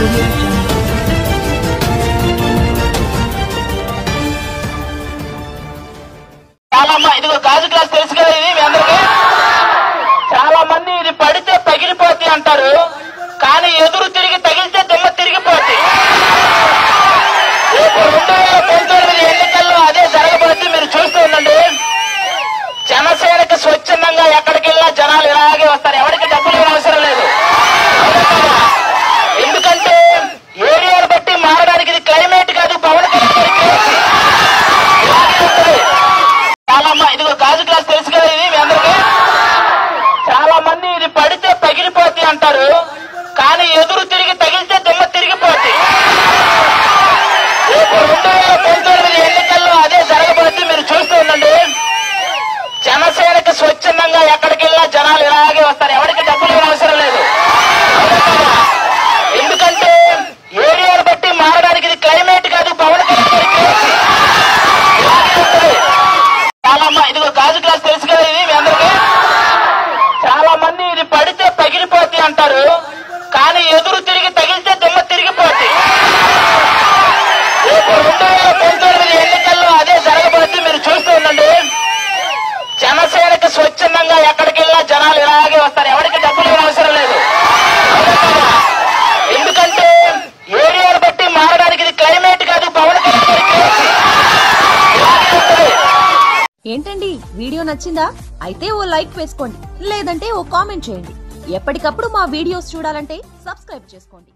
audio jungle. చాలా మ- ఇదిగో గాజు గ్లాస్ తెలుసు కదా ఇది మీ అందరికి చాలా మంది ఇది పడితే పగిలిపోద్ది అంటారు కానీ ఎదురు తిరిగి తగిలితే దిమ్మ తిరిగిపోద్ది రేపు రెండు వేల పంతొమ్మిది ఎన్నికల్లో అదే జరగబోద్ది మీరు చూస్తూ ఉండండి జనసేనకి స్వచ్ఛందంగా ఎక్కడికి వెళ్ళినా జనాలు ఇలాగే వస్తారు ఎవరికి డబ్బులు ఇవ్వని అవసరం లేదు ఎందుకంటే ఏరియాను బట్టి మారడానికి ఇది క్లైమేట్ కాదు పవన్ కళ్యాణ్ గారికి ఇలాగే ఉంటుంది. చాలా మ- ఇదిగో గాజు గ్లాస్ తెలుసు కదా ఇది మీ అందరికి చాలా మంది ఇది పడితే పగిలిపోద్ది అంటారు కానీ ఎదురు తిరిగి తగిలితే దిమ్మ తిరిగిపోద్ది రేపు రెండు వేల పంతొమ్మిది ఎన్నికల్లో అదే జరగబోద్ది మీరు చూస్తూ ఉండండి జనసేనకి స్వచ్ఛందంగా ఎక్కడికి వెళ్ళినా జనాలు ఇలాగే వస్తారు ఎవరికి డబ్బులు ఇవ్వని అవసరం లేదు ఎందుకంటే ఏరియాను బట్టి మారడానికి ఇది క్లైమేట్ కాదు పవన్ కళ్యాణ్ గారికి ఇలాగే ఉంటుంది. చాలా మ- ఇదిగో గాజు గ్లాస్ తెలుసు కదా ఇది మీ అందరికి చాలా మంది ఇది పడితే పగిలిపోద్ది అంటారు కానీ ఎదురు తిరిగి తగిలితే దిమ్మ తిరిగిపోద్ది రేపు రెండు వేల పంతొమ్మిది ఎన్నికల్లో అదే జరగబోద్ది మీరు చూస్తూ ఉండండి జనసేనకి స్వచ్ఛందంగా ఎక్కడికి వెళ్ళినా జనాలు ఇలాగే వస్తారు ఎవరికి డబ్బులు ఇవ్వని అవసరం లేదు ఎందుకంటే ఏరియాను బట్టి మారడానికి ఇది క్లైమేట్ కాదు పవన్ కళ్యాణ్ గారికి ఇలాగే ఉంటుంది. ఏంటండి వీడియో నచ్చిందా అయితే ఓ లైక్ వేసుకోండి లేదంటే ఓ కామెంట్ చేయండి ఎప్పటికప్పుడు మా వీడియోస్ చూడాలంటే సబ్స్క్రైబ్ చేసుకోండి